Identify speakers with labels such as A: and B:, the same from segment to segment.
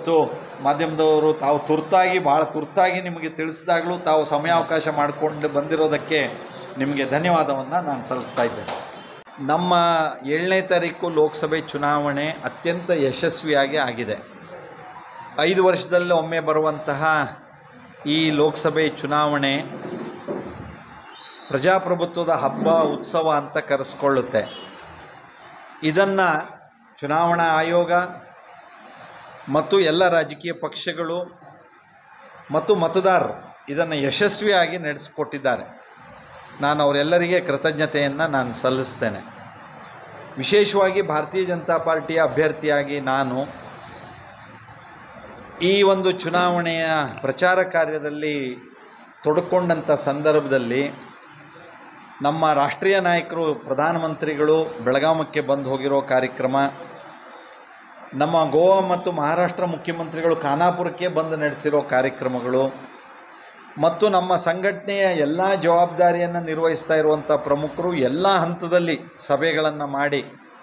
A: ಇವತ್ತು ಮಾಧ್ಯಮದವರು ತಾವು ತುರ್ತಾಗಿ ಭಾಳ ತುರ್ತಾಗಿ ನಿಮಗೆ ತಿಳಿಸಿದಾಗಲೂ ತಾವು ಸಮಯಾವಕಾಶ ಮಾಡಿಕೊಂಡು ಬಂದಿರೋದಕ್ಕೆ ನಿಮಗೆ ಧನ್ಯವಾದವನ್ನು ನಾನು ಸಲ್ಲಿಸ್ತಾ ಇದ್ದೇನೆ ನಮ್ಮ ಏಳನೇ ತಾರೀಕು ಲೋಕಸಭೆ ಚುನಾವಣೆ ಅತ್ಯಂತ ಯಶಸ್ವಿಯಾಗಿ ಆಗಿದೆ ಐದು ವರ್ಷದಲ್ಲಿ ಒಮ್ಮೆ ಬರುವಂತಹ ಈ ಲೋಕಸಭೆ ಚುನಾವಣೆ ಪ್ರಜಾಪ್ರಭುತ್ವದ ಹಬ್ಬ ಉತ್ಸವ ಅಂತ ಕರೆಸ್ಕೊಳ್ಳುತ್ತೆ ಇದನ್ನು ಚುನಾವಣಾ ಆಯೋಗ ಮತ್ತು ಎಲ್ಲ ರಾಜಕೀಯ ಪಕ್ಷಗಳು ಮತ್ತು ಮತದಾರರು ಇದನ್ನು ಯಶಸ್ವಿಯಾಗಿ ನಡೆಸಿಕೊಟ್ಟಿದ್ದಾರೆ ನಾನು ಅವರೆಲ್ಲರಿಗೆ ಕೃತಜ್ಞತೆಯನ್ನು ನಾನು ಸಲ್ಲಿಸ್ತೇನೆ ವಿಶೇಷವಾಗಿ ಭಾರತೀಯ ಜನತಾ ಪಾರ್ಟಿಯ ಅಭ್ಯರ್ಥಿಯಾಗಿ ನಾನು ಈ ಒಂದು ಚುನಾವಣೆಯ ಪ್ರಚಾರ ಕಾರ್ಯದಲ್ಲಿ ತೊಡಕೊಂಡಂಥ ಸಂದರ್ಭದಲ್ಲಿ ನಮ್ಮ ರಾಷ್ಟ್ರೀಯ ನಾಯಕರು ಪ್ರಧಾನಮಂತ್ರಿಗಳು ಬೆಳಗಾಮಕ್ಕೆ ಬಂದು ಹೋಗಿರೋ ಕಾರ್ಯಕ್ರಮ ನಮ್ಮ ಗೋವಾ ಮತ್ತು ಮಹಾರಾಷ್ಟ್ರ ಮುಖ್ಯಮಂತ್ರಿಗಳು ಖಾನಾಪುರಕ್ಕೆ ಬಂದು ನಡೆಸಿರೋ ಕಾರ್ಯಕ್ರಮಗಳು ಮತ್ತು ನಮ್ಮ ಸಂಘಟನೆಯ ಎಲ್ಲ ಜವಾಬ್ದಾರಿಯನ್ನು ನಿರ್ವಹಿಸ್ತಾ ಇರುವಂಥ ಪ್ರಮುಖರು ಎಲ್ಲ ಹಂತದಲ್ಲಿ ಸಭೆಗಳನ್ನು ಮಾಡಿ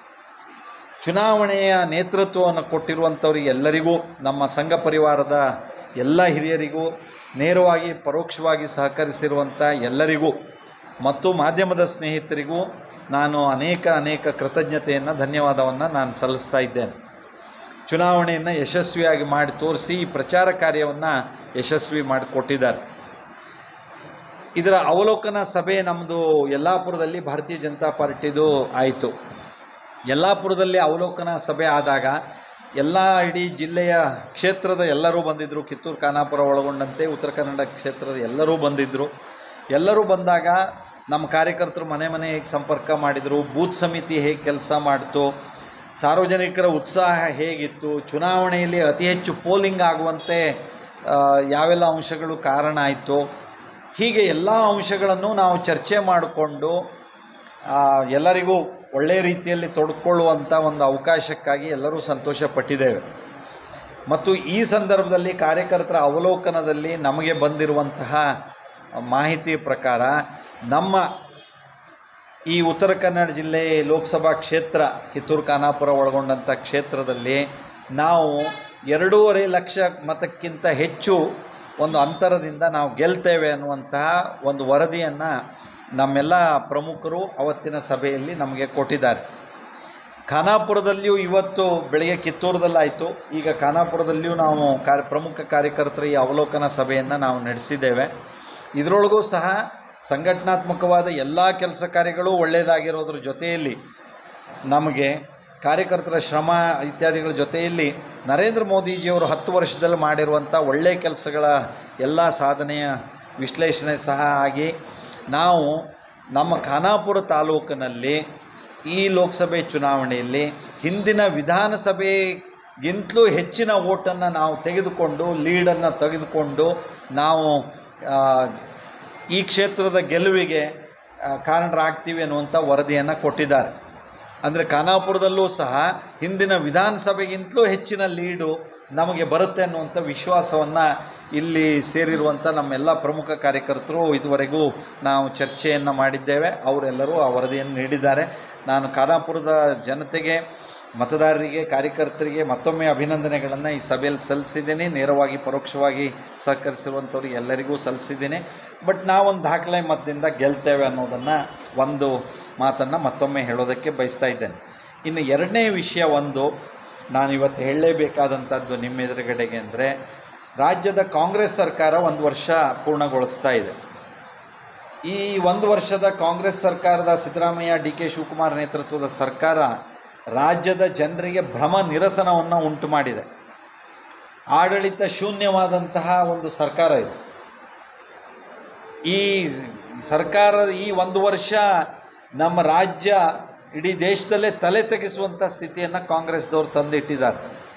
A: ಚುನಾವಣೆಯ ನೇತೃತ್ವವನ್ನು ಕೊಟ್ಟಿರುವಂಥವ್ರಿಗೆ ಎಲ್ಲರಿಗೂ ನಮ್ಮ ಸಂಘ ಪರಿವಾರದ ಎಲ್ಲ ಹಿರಿಯರಿಗೂ ನೇರವಾಗಿ ಪರೋಕ್ಷವಾಗಿ ಸಹಕರಿಸಿರುವಂಥ ಎಲ್ಲರಿಗೂ ಮತ್ತು ಮಾಧ್ಯಮದ ಸ್ನೇಹಿತರಿಗೂ ನಾನು ಅನೇಕ ಅನೇಕ ಕೃತಜ್ಞತೆಯನ್ನು ಧನ್ಯವಾದವನ್ನು ನಾನು ಸಲ್ಲಿಸ್ತಾ ಇದ್ದೇನೆ ಚುನಾವಣೆಯನ್ನು ಯಶಸ್ವಿಯಾಗಿ ಮಾಡಿ ತೋರಿಸಿ ಈ ಪ್ರಚಾರ ಕಾರ್ಯವನ್ನು ಯಶಸ್ವಿ ಮಾಡಿಕೊಟ್ಟಿದ್ದಾರೆ ಇದರ ಅವಲೋಕನ ಸಭೆ ನಮ್ಮದು ಯಲ್ಲಾಪುರದಲ್ಲಿ ಭಾರತೀಯ ಜನತಾ ಪಾರ್ಟಿದು ಆಯಿತು ಯಲ್ಲಾಪುರದಲ್ಲಿ ಅವಲೋಕನ ಸಭೆ ಆದಾಗ ಎಲ್ಲ ಇಡೀ ಜಿಲ್ಲೆಯ ಕ್ಷೇತ್ರದ ಎಲ್ಲರೂ ಬಂದಿದ್ದರು ಕಿತ್ತೂರು ಖಾನಾಪುರ ಒಳಗೊಂಡಂತೆ ಉತ್ತರ ಕನ್ನಡ ಕ್ಷೇತ್ರದ ಎಲ್ಲರೂ ಬಂದಿದ್ದರು ಎಲ್ಲರೂ ಬಂದಾಗ ನಮ್ಮ ಕಾರ್ಯಕರ್ತರು ಮನೆ ಮನೆ ಹೇಗೆ ಸಂಪರ್ಕ ಮಾಡಿದರು ಬೂತ್ ಸಮಿತಿ ಹೇಗೆ ಕೆಲಸ ಮಾಡ್ತು ಸಾರ್ವಜನಿಕರ ಉತ್ಸಾಹ ಹೇಗಿತ್ತು ಚುನಾವಣೆಯಲ್ಲಿ ಅತಿ ಹೆಚ್ಚು ಪೋಲಿಂಗ್ ಆಗುವಂತೆ ಆ, ಯಾವೆಲ್ಲ ಅಂಶಗಳು ಕಾರಣ ಆಯಿತು ಹೀಗೆ ಎಲ್ಲ ಅಂಶಗಳನ್ನು ನಾವು ಚರ್ಚೆ ಮಾಡಿಕೊಂಡು ಆ, ಎಲ್ಲರಿಗೂ ಒಳ್ಳೆಯ ರೀತಿಯಲ್ಲಿ ತೊಡ್ಕೊಳ್ಳುವಂಥ ಒಂದು ಅವಕಾಶಕ್ಕಾಗಿ ಎಲ್ಲರೂ ಸಂತೋಷ ಪಟ್ಟಿದ್ದೇವೆ ಮತ್ತು ಈ ಸಂದರ್ಭದಲ್ಲಿ ಕಾರ್ಯಕರ್ತರ ಅವಲೋಕನದಲ್ಲಿ ನಮಗೆ ಬಂದಿರುವಂತಹ ಮಾಹಿತಿ ಪ್ರಕಾರ ನಮ್ಮ ಈ ಉತ್ತರ ಕನ್ನಡ ಜಿಲ್ಲೆ ಲೋಕಸಭಾ ಕ್ಷೇತ್ರ ಕಿತ್ತೂರು ಖಾನಾಪುರ ಒಳಗೊಂಡಂಥ ಕ್ಷೇತ್ರದಲ್ಲಿ ನಾವು ಎರಡೂವರೆ ಲಕ್ಷ ಮತಕ್ಕಿಂತ ಹೆಚ್ಚು ಒಂದು ಅಂತರದಿಂದ ನಾವು ಗೆಲ್ತೇವೆ ಅನ್ನುವಂತಹ ಒಂದು ವರದಿಯನ್ನು ನಮ್ಮೆಲ್ಲ ಪ್ರಮುಖರು ಅವತ್ತಿನ ಸಭೆಯಲ್ಲಿ ನಮಗೆ ಕೊಟ್ಟಿದ್ದಾರೆ ಖಾನಾಪುರದಲ್ಲಿಯೂ ಇವತ್ತು ಬೆಳಗ್ಗೆ ಕಿತ್ತೂರದಲ್ಲಾಯಿತು ಈಗ ಖಾನಾಪುರದಲ್ಲಿಯೂ ನಾವು ಕಾರ್ಯ ಪ್ರಮುಖ ಕಾರ್ಯಕರ್ತರ ಈ ಅವಲೋಕನ ಸಭೆಯನ್ನು ನಾವು ನಡೆಸಿದ್ದೇವೆ ಇದರೊಳಗೂ ಸಹ ಸಂಘಟನಾತ್ಮಕವಾದ ಎಲ್ಲ ಕೆಲಸ ಕಾರ್ಯಗಳು ಒಳ್ಳೆಯದಾಗಿರೋದ್ರ ಜೊತೆಯಲ್ಲಿ ನಮಗೆ ಕಾರ್ಯಕರ್ತರ ಶ್ರಮ ಇತ್ಯಾದಿಗಳ ಜೊತೆಯಲ್ಲಿ ನರೇಂದ್ರ ಮೋದಿಜಿಯವರು ಹತ್ತು ವರ್ಷದಲ್ಲಿ ಮಾಡಿರುವಂಥ ಒಳ್ಳೆಯ ಕೆಲಸಗಳ ಎಲ್ಲ ಸಾಧನೆಯ ವಿಶ್ಲೇಷಣೆ ಸಹ ಆಗಿ ನಾವು ನಮ್ಮ ಖಾನಾಪುರ ತಾಲೂಕಿನಲ್ಲಿ ಈ ಲೋಕಸಭೆ ಚುನಾವಣೆಯಲ್ಲಿ ಹಿಂದಿನ ವಿಧಾನಸಭೆಗಿಂತಲೂ ಹೆಚ್ಚಿನ ಓಟನ್ನು ನಾವು ತೆಗೆದುಕೊಂಡು ಲೀಡನ್ನು ತೆಗೆದುಕೊಂಡು ನಾವು ಆ, ಈ ಕ್ಷೇತ್ರದ ಗೆಲುವಿಗೆ ಆ, ಕಾರಣರಾಗ್ತೀವಿ ಅನ್ನುವಂಥ ವರದಿಯನ್ನು ಕೊಟ್ಟಿದ್ದಾರೆ ಅಂದರೆ ಖಾನಾಪುರದಲ್ಲೂ ಸಹ ಹಿಂದಿನ ವಿಧಾನಸಭೆಗಿಂತಲೂ ಹೆಚ್ಚಿನ ಲೀಡು ನಮಗೆ ಬರುತ್ತೆ ಅನ್ನುವಂಥ ವಿಶ್ವಾಸವನ್ನು ಇಲ್ಲಿ ಸೇರಿರುವಂಥ ನಮ್ಮೆಲ್ಲ ಪ್ರಮುಖ ಕಾರ್ಯಕರ್ತರು ಇದುವರೆಗೂ ನಾವು ಚರ್ಚೆಯನ್ನು ಮಾಡಿದ್ದೇವೆ ಅವರೆಲ್ಲರೂ ಆ ವರದಿಯನ್ನು ನೀಡಿದ್ದಾರೆ ನಾನು ಖಾನಾಪುರದ ಜನತೆಗೆ ಮತದಾರರಿಗೆ ಕಾರ್ಯಕರ್ತರಿಗೆ ಮತ್ತೊಮ್ಮೆ ಅಭಿನಂದನೆಗಳನ್ನು ಈ ಸಭೆಯಲ್ಲಿ ಸಲ್ಲಿಸಿದ್ದೀನಿ ನೇರವಾಗಿ ಪರೋಕ್ಷವಾಗಿ ಸಹಕರಿಸಿರುವಂಥವ್ರಿಗೆ ಎಲ್ಲರಿಗೂ ಸಲ್ಲಿಸಿದ್ದೀನಿ ಬಟ್ ನಾವೊಂದು ದಾಖಲೆ ಮತದಿಂದ ಗೆಲ್ತೇವೆ ಅನ್ನೋದನ್ನು ಒಂದು ಮಾತನ್ನು ಮತ್ತೊಮ್ಮೆ ಹೇಳೋದಕ್ಕೆ ಬಯಸ್ತಾ ಇದ್ದೇನೆ ಇನ್ನು ಎರಡನೇ ವಿಷಯ ಒಂದು ನಾನು ಇವತ್ತು ಹೇಳಲೇಬೇಕಾದಂಥದ್ದು ನಿಮ್ಮ ಎದುರುಗಡೆಗೆ ಅಂದರೆ ರಾಜ್ಯದ ಕಾಂಗ್ರೆಸ್ ಸರ್ಕಾರ ಒಂದು ವರ್ಷ ಪೂರ್ಣಗೊಳಿಸ್ತಾ ಇದೆ ಈ ಒಂದು ವರ್ಷದ ಕಾಂಗ್ರೆಸ್ ಸರ್ಕಾರದ ಸಿದ್ದರಾಮಯ್ಯ ಡಿ ಕೆ ಶಿವಕುಮಾರ್ ನೇತೃತ್ವದ ಸರ್ಕಾರ ರಾಜ್ಯದ ಜನರಿಗೆ ಭ್ರಮ ನಿರಸನವನ್ನು ಉಂಟು ಮಾಡಿದೆ ಆಡಳಿತ ಶೂನ್ಯವಾದಂತಹ ಒಂದು ಸರ್ಕಾರ ಇದು ಈ ಸರ್ಕಾರದ ಈ ಒಂದು ವರ್ಷ ನಮ್ಮ ರಾಜ್ಯ ಇಡೀ ದೇಶದಲ್ಲೇ ತಲೆ ತೆಗೆಸುವಂಥ ಸ್ಥಿತಿಯನ್ನು ಕಾಂಗ್ರೆಸ್ದವ್ರು ತಂದಿಟ್ಟಿದ್ದಾರೆ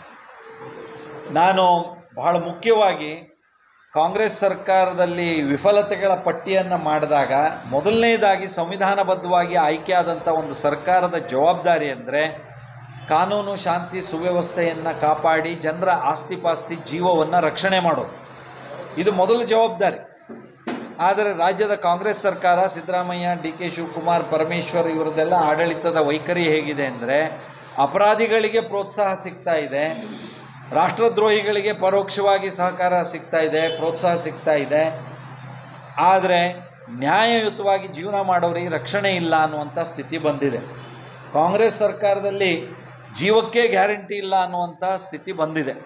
A: ನಾನು ಬಹಳ ಮುಖ್ಯವಾಗಿ ಕಾಂಗ್ರೆಸ್ ಸರ್ಕಾರದಲ್ಲಿ ವಿಫಲತೆಗಳ ಪಟ್ಟಿಯನ್ನು ಮಾಡಿದಾಗ ಮೊದಲನೇದಾಗಿ ಸಂವಿಧಾನಬದ್ಧವಾಗಿ ಆಯ್ಕೆಯಾದಂಥ ಒಂದು ಸರ್ಕಾರದ ಜವಾಬ್ದಾರಿ ಅಂದರೆ ಕಾನೂನು ಶಾಂತಿ ಸುವ್ಯವಸ್ಥೆಯನ್ನು ಕಾಪಾಡಿ ಜನರ ಆಸ್ತಿಪಾಸ್ತಿ ಜೀವವನ್ನು ರಕ್ಷಣೆ ಮಾಡೋದು ಇದು ಮೊದಲ ಜವಾಬ್ದಾರಿ ಆದರೆ ರಾಜ್ಯದ ಕಾಂಗ್ರೆಸ್ ಸರ್ಕಾರ ಸಿದ್ದರಾಮಯ್ಯ ಡಿ ಕೆ ಶಿವಕುಮಾರ್ ಪರಮೇಶ್ವರ್ ಇವರದೆಲ್ಲ ಆಡಳಿತದ ವೈಖರಿ ಹೇಗಿದೆ ಅಂದರೆ ಅಪರಾಧಿಗಳಿಗೆ ಪ್ರೋತ್ಸಾಹ ಸಿಗ್ತಾ ಇದೆ ರಾಷ್ಟ್ರದ್ರೋಹಿಗಳಿಗೆ ಪರೋಕ್ಷವಾಗಿ ಸಹಕಾರ ಸಿಗ್ತಾ ಇದೆ ಪ್ರೋತ್ಸಾಹ ಸಿಗ್ತಾ ಇದೆ ಆದರೆ ನ್ಯಾಯಯುತವಾಗಿ ಜೀವನ ಮಾಡೋರಿಗೆ ರಕ್ಷಣೆ ಇಲ್ಲ ಅನ್ನುವಂಥ ಸ್ಥಿತಿ ಬಂದಿದೆ ಕಾಂಗ್ರೆಸ್ ಸರ್ಕಾರದಲ್ಲಿ ಜೀವಕ್ಕೆ ಗ್ಯಾರಂಟಿ ಇಲ್ಲ ಅನ್ನುವಂಥ ಸ್ಥಿತಿ ಬಂದಿದೆ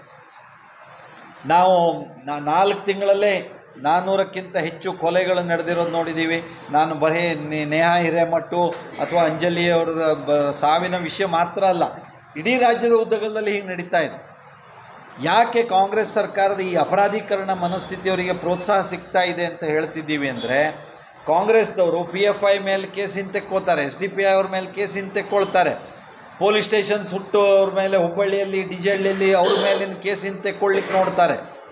A: ನಾವು ನಾ- ನಾಲ್ಕು ತಿಂಗಳಲ್ಲೇ ನಾನ್ನೂರಕ್ಕಿಂತ ಹೆಚ್ಚು ಕೊಲೆಗಳು ನಡೆದಿರೋದು ನೋಡಿದ್ದೀವಿ ನಾನು ಬರೀ ನೆ- ನೇಹಾ ಹಿರೇಮಠು ಅಥವಾ ಅಂಜಲಿ ಅವರ ಬ ಸಾವಿನ ವಿಷಯ ಮಾತ್ರ ಅಲ್ಲ ಇಡೀ ರಾಜ್ಯದ ಉದ್ದಗಲದಲ್ಲಿ ಹೀಗೆ ನಡೀತಾ ಇದೆ ಯಾಕೆ ಕಾಂಗ್ರೆಸ್ ಸರ್ಕಾರದ ಈ ಅಪರಾಧೀಕರಣ ಮನಸ್ಥಿತಿಯವರಿಗೆ ಪ್ರೋತ್ಸಾಹ ಸಿಗ್ತಾ ಇದೆ ಅಂತ ಹೇಳ್ತಿದ್ದೀವಿ ಅಂದರೆ ಕಾಂಗ್ರೆಸ್ದವರು ಪಿ ಎಫ್ ಐ ಮೇಲೆ ಕೇಸ್ ಹಿಂತೆಕ್ಕೋತಾರೆ ಎಸ್ ಡಿ ಪಿ ಐ ಅವ್ರ ಮೇಲೆ ಕೇಸ್ ಹಿಂತೆಕ್ಕೊಳ್ತಾರೆ ಪೊಲೀಸ್ ಸ್ಟೇಷನ್ ಸುಟ್ಟು ಅವ್ರ ಮೇಲೆ ಹುಬ್ಬಳ್ಳಿಯಲ್ಲಿ ಡಿ ಜೆ ಹಳ್ಳಿಯಲ್ಲಿ ಅವ್ರ ಮೇಲಿನ ಕೇಸ್ ಹಿಂತೆಕ್ಕೊಳ್ಳಿಕ್ಕೆ ನೋಡ್ತಾರೆ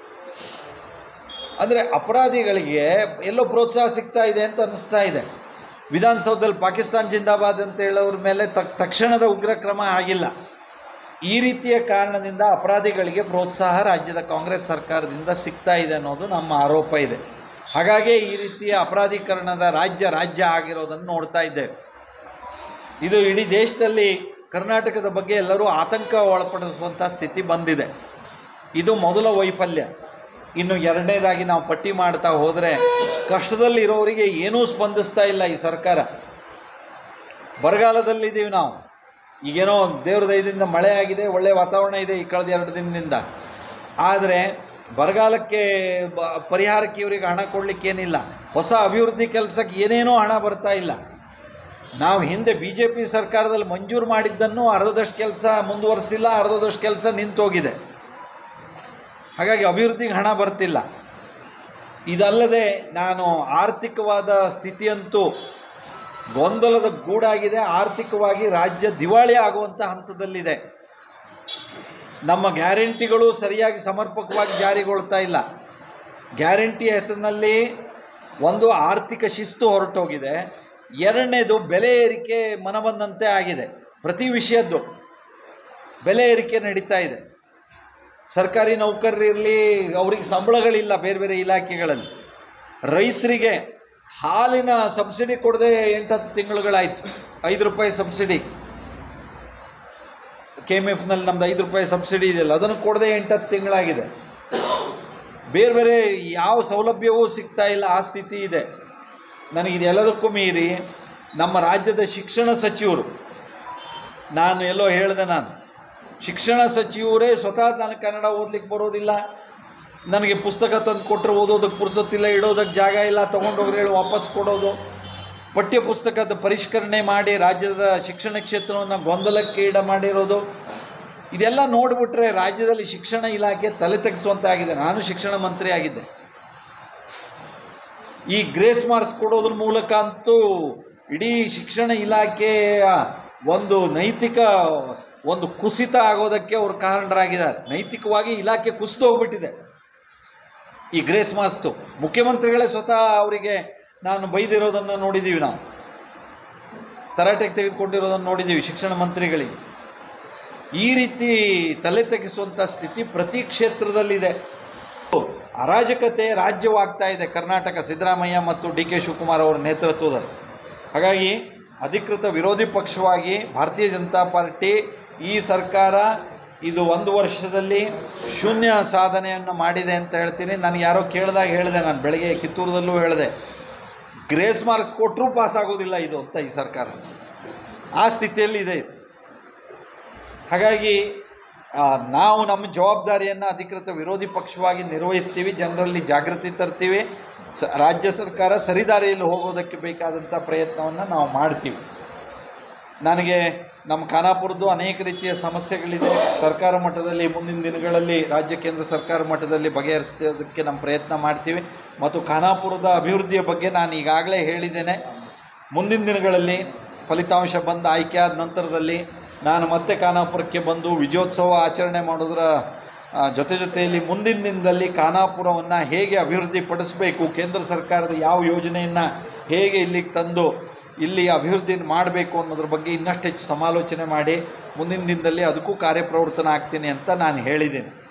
A: ಅಂದರೆ ಅಪರಾಧಿಗಳಿಗೆ ಎಲ್ಲೋ ಪ್ರೋತ್ಸಾಹ ಸಿಗ್ತಾ ಇದೆ ಅಂತ ಅನ್ನಿಸ್ತಾ ಇದೆ ವಿಧಾನಸೌಧದಲ್ಲಿ ಪಾಕಿಸ್ತಾನ್ ಜಿಂದಾಬಾದ್ ಅಂತ ಹೇಳೋರ ಮೇಲೆ ತಕ್ ತಕ್ಷಣದ ಉಗ್ರ ಕ್ರಮ ಆಗಿಲ್ಲ ಈ ರೀತಿಯ ಕಾರಣದಿಂದ ಅಪರಾಧಿಗಳಿಗೆ ಪ್ರೋತ್ಸಾಹ ರಾಜ್ಯದ ಕಾಂಗ್ರೆಸ್ ಸರ್ಕಾರದಿಂದ ಸಿಗ್ತಾ ಇದೆ ಅನ್ನೋದು ನಮ್ಮ ಆರೋಪ ಇದೆ ಹಾಗಾಗಿ ಈ ರೀತಿಯ ಅಪರಾಧೀಕರಣದ ರಾಜ್ಯ ರಾಜ್ಯ ಆಗಿರೋದನ್ನು ನೋಡ್ತಾ ಇದ್ದೇವೆ ಇದು ಇಡೀ ದೇಶದಲ್ಲಿ ಕರ್ನಾಟಕದ ಬಗ್ಗೆ ಎಲ್ಲರೂ ಆತಂಕ ಒಳಪಡಿಸುವಂಥ ಸ್ಥಿತಿ ಬಂದಿದೆ ಇದು ಮೊದಲ ವೈಫಲ್ಯ ಇನ್ನು ಎರಡನೇದಾಗಿ ನಾವು ಪಟ್ಟಿ ಮಾಡ್ತಾ ಹೋದರೆ ಕಷ್ಟದಲ್ಲಿರೋರಿಗೆ ಏನೂ ಸ್ಪಂದಿಸ್ತಾ ಇಲ್ಲ ಈ ಸರ್ಕಾರ ಬರಗಾಲದಲ್ಲಿದ್ದೀವಿ ನಾವು ಈಗೇನೋ ದೇವ್ರ ದಯದಿಂದ ಮಳೆ ಆಗಿದೆ ಒಳ್ಳೆಯ ವಾತಾವರಣ ಇದೆ ಈ ಕಳೆದ ಎರಡು ದಿನದಿಂದ ಆದರೆ ಬರಗಾಲಕ್ಕೆ ಬ ಪರಿಹಾರಕ್ಕೆ ಇವರಿಗೆ ಹಣ ಕೊಡಲಿಕ್ಕೇನಿಲ್ಲ ಹೊಸ ಅಭಿವೃದ್ಧಿ ಕೆಲಸಕ್ಕೆ ಏನೇನೋ ಹಣ ಬರ್ತಾ ಇಲ್ಲ ನಾವು ಹಿಂದೆ ಬಿ ಜೆ ಪಿ ಸರ್ಕಾರದಲ್ಲಿ ಮಂಜೂರು ಮಾಡಿದ್ದನ್ನು ಅರ್ಧದಷ್ಟು ಕೆಲಸ ಮುಂದುವರಿಸಿಲ್ಲ ಅರ್ಧದಷ್ಟು ಕೆಲಸ ನಿಂತೋಗಿದೆ ಹಾಗಾಗಿ ಅಭಿವೃದ್ಧಿಗೆ ಹಣ ಬರ್ತಿಲ್ಲ ಇದಲ್ಲದೆ ನಾನು ಆರ್ಥಿಕವಾದ ಸ್ಥಿತಿಯಂತೂ ಗೊಂದಲದ ಗೂಡಾಗಿದೆ ಆರ್ಥಿಕವಾಗಿ ರಾಜ್ಯ ದಿವಾಳಿ ಆಗುವಂಥ ಹಂತದಲ್ಲಿದೆ ನಮ್ಮ ಗ್ಯಾರಂಟಿಗಳು ಸರಿಯಾಗಿ ಸಮರ್ಪಕವಾಗಿ ಜಾರಿಗೊಳ್ತಾ ಇಲ್ಲ ಗ್ಯಾರಂಟಿ ಹೆಸರಿನಲ್ಲಿ ಒಂದು ಆರ್ಥಿಕ ಶಿಸ್ತು ಹೊರಟೋಗಿದೆ ಎರಡನೇದು ಬೆಲೆ ಏರಿಕೆ ಮನಬಂದಂತೆ ಆಗಿದೆ ಪ್ರತಿ ವಿಷಯದ್ದು ಬೆಲೆ ಏರಿಕೆ ನಡೀತಾ ಇದೆ ಸರ್ಕಾರಿ ನೌಕರರಿರಲಿ ಅವ್ರಿಗೆ ಸಂಬಳಗಳಿಲ್ಲ ಬೇರೆ ಬೇರೆ ಇಲಾಖೆಗಳಲ್ಲಿ ರೈತರಿಗೆ ಹಾಲಿನ ಸಬ್ಸಿಡಿ ಕೊಡದೆ ಎಂಟತ್ತು ತಿಂಗಳುಗಳಾಯಿತು ಐದು ರೂಪಾಯಿ ಸಬ್ಸಿಡಿ ಕೆ ಎಮ್ ಎಫ್ನಲ್ಲಿ ನಮ್ದು ಐದು ರೂಪಾಯಿ ಸಬ್ಸಿಡಿ ಇದೆಯಲ್ಲ ಅದನ್ನು ಕೊಡದೆ ಎಂಟತ್ತು ತಿಂಗಳಾಗಿದೆ ಬೇರೆ ಬೇರೆ ಯಾವ ಸೌಲಭ್ಯವೂ ಸಿಗ್ತಾ ಇಲ್ಲ ಆ ಸ್ಥಿತಿ ಇದೆ ನನಗಿದೆಲ್ಲದಕ್ಕೂ ಮೀರಿ ನಮ್ಮ ರಾಜ್ಯದ ಶಿಕ್ಷಣ ಸಚಿವರು ನಾನು ಎಲ್ಲೋ ಹೇಳಿದೆ ನಾನು ಶಿಕ್ಷಣ ಸಚಿವರೇ ಸ್ವತಃ ನನಗೆ ಕನ್ನಡ ಓದ್ಲಿಕ್ಕೆ ಬರೋದಿಲ್ಲ ನನಗೆ ಪುಸ್ತಕ ತಂದು ಕೊಟ್ಟರೆ ಓದೋದಕ್ಕೆ ಪುರ್ಸೊತ್ತಿಲ್ಲ ಇಡೋದಕ್ಕೆ ಜಾಗ ಇಲ್ಲ ತೊಗೊಂಡೋಗ್ರೆ ಹೇಳಿ ವಾಪಸ್ ಕೊಡೋದು ಪಠ್ಯ ಪುಸ್ತಕದ ಪರಿಷ್ಕರಣೆ ಮಾಡಿ ರಾಜ್ಯದ ಶಿಕ್ಷಣ ಕ್ಷೇತ್ರವನ್ನು ಗೊಂದಲಕ್ಕೆ ಈಡ ಮಾಡಿರೋದು ಇದೆಲ್ಲ ನೋಡಿಬಿಟ್ರೆ ರಾಜ್ಯದಲ್ಲಿ ಶಿಕ್ಷಣ ಇಲಾಖೆ ತಲೆ ತೆಗೆಸುವಂತಾಗಿದೆ ನಾನು ಶಿಕ್ಷಣ ಮಂತ್ರಿ ಆಗಿದ್ದೆ ಈ ಗ್ರೇಸ್ ಮಾರ್ಕ್ಸ್ ಕೊಡೋದ್ರ ಮೂಲಕ ಅಂತೂ ಇಡೀ ಶಿಕ್ಷಣ ಇಲಾಖೆಯ ಒಂದು ನೈತಿಕ ಒಂದು ಕುಸಿತ ಆಗೋದಕ್ಕೆ ಅವರು ಕಾರಣರಾಗಿದ್ದಾರೆ ನೈತಿಕವಾಗಿ ಇಲಾಖೆ ಕುಸಿದು ಹೋಗ್ಬಿಟ್ಟಿದೆ ಈ ಗ್ರೇಸ್ ಮಾಸ್ತು ಮುಖ್ಯಮಂತ್ರಿಗಳೇ ಸ್ವತಃ ಅವರಿಗೆ ನಾನು ಬೈದಿರೋದನ್ನು ನೋಡಿದ್ದೀವಿ ನಾವು ತರಾಟೆಗೆ ತೆಗೆದುಕೊಂಡಿರೋದನ್ನು ನೋಡಿದ್ದೀವಿ ಶಿಕ್ಷಣ ಮಂತ್ರಿಗಳಿಗೆ ಈ ರೀತಿ ತಲೆ ತೆಗೆಸುವಂಥ ಸ್ಥಿತಿ ಪ್ರತಿ ಕ್ಷೇತ್ರದಲ್ಲಿದೆ ಅರಾಜಕತೆ ರಾಜ್ಯವಾಗ್ತಾ ಇದೆ ಕರ್ನಾಟಕ ಸಿದ್ದರಾಮಯ್ಯ ಮತ್ತು ಡಿ ಕೆ ಶಿವಕುಮಾರ್ ಅವರ ನೇತೃತ್ವದಲ್ಲಿ ಹಾಗಾಗಿ ಅಧಿಕೃತ ವಿರೋಧಿ ಪಕ್ಷವಾಗಿ ಭಾರತೀಯ ಜನತಾ ಪಾರ್ಟಿ ಈ ಸರ್ಕಾರ ಇದು ಒಂದು ವರ್ಷದಲ್ಲಿ ಶೂನ್ಯ ಸಾಧನೆಯನ್ನು ಮಾಡಿದೆ ಅಂತ ಹೇಳ್ತೀನಿ ನನಗೆ ಯಾರೋ ಕೇಳಿದಾಗ ಹೇಳಿದೆ ನಾನು ಬೆಳಗ್ಗೆ ಕಿತ್ತೂರದಲ್ಲೂ ಹೇಳಿದೆ ಗ್ರೇಸ್ ಮಾರ್ಕ್ಸ್ ಕೊಟ್ಟರೂ ಪಾಸ್ ಆಗೋದಿಲ್ಲ ಇದು ಅಂತ ಈ ಸರ್ಕಾರ ಆ ಸ್ಥಿತಿಯಲ್ಲಿ ಇದೆ ಇದು ಹಾಗಾಗಿ ಆ, ನಾವು ನಮ್ಮ ಜವಾಬ್ದಾರಿಯನ್ನು ಅಧಿಕೃತ ವಿರೋಧಿ ಪಕ್ಷವಾಗಿ ನಿರ್ವಹಿಸ್ತೀವಿ ಜನರಲ್ಲಿ ಜಾಗೃತಿ ತರ್ತೀವಿ ಸ ರಾಜ್ಯ ಸರ್ಕಾರ ಸರಿದಾರಿಯಲ್ಲಿ ಹೋಗೋದಕ್ಕೆ ಬೇಕಾದಂಥ ಪ್ರಯತ್ನವನ್ನು ನಾವು ಮಾಡ್ತೀವಿ ನನಗೆ ನಮ್ಮ ಖಾನಾಪುರದ್ದು ಅನೇಕ ರೀತಿಯ ಸಮಸ್ಯೆಗಳಿದೆ ಸರ್ಕಾರ ಮಟ್ಟದಲ್ಲಿ ಮುಂದಿನ ದಿನಗಳಲ್ಲಿ ರಾಜ್ಯ ಕೇಂದ್ರ ಸರ್ಕಾರ ಮಟ್ಟದಲ್ಲಿ ಬಗೆಹರಿಸೋದಕ್ಕೆ ನಮ್ಮ ಪ್ರಯತ್ನ ಮಾಡ್ತೀವಿ ಮತ್ತು ಖಾನಾಪುರದ ಅಭಿವೃದ್ಧಿಯ ಬಗ್ಗೆ ನಾನು ಈಗಾಗಲೇ ಹೇಳಿದ್ದೇನೆ ಮುಂದಿನ ದಿನಗಳಲ್ಲಿ ಫಲಿತಾಂಶ ಬಂದು ಆಯ್ಕೆ ಆದ ನಂತರದಲ್ಲಿ ನಾನು ಮತ್ತೆ ಖಾನಾಪುರಕ್ಕೆ ಬಂದು ವಿಜಯೋತ್ಸವ ಆಚರಣೆ ಮಾಡೋದರ ಆ, ಜೊತೆ ಜೊತೆಯಲ್ಲಿ ಮುಂದಿನ ದಿನದಲ್ಲಿ ಖಾನಾಪುರವನ್ನು ಹೇಗೆ ಅಭಿವೃದ್ಧಿ ಪಡಿಸಬೇಕು ಕೇಂದ್ರ ಸರ್ಕಾರದ ಯಾವ ಯೋಜನೆಯನ್ನು ಹೇಗೆ ಇಲ್ಲಿಗೆ ತಂದು ಇಲ್ಲಿ ಅಭಿವೃದ್ಧಿ ಮಾಡಬೇಕು ಅನ್ನೋದ್ರ ಬಗ್ಗೆ ಇನ್ನಷ್ಟು ಹೆಚ್ಚು ಸಮಾಲೋಚನೆ ಮಾಡಿ ಮುಂದಿನ ದಿನದಲ್ಲಿ ಅದಕ್ಕೂ ಕಾರ್ಯಪ್ರವರ್ತನ ಆಗ್ತೀನಿ ಅಂತ ನಾನು ಹೇಳಿದ್ದೀನಿ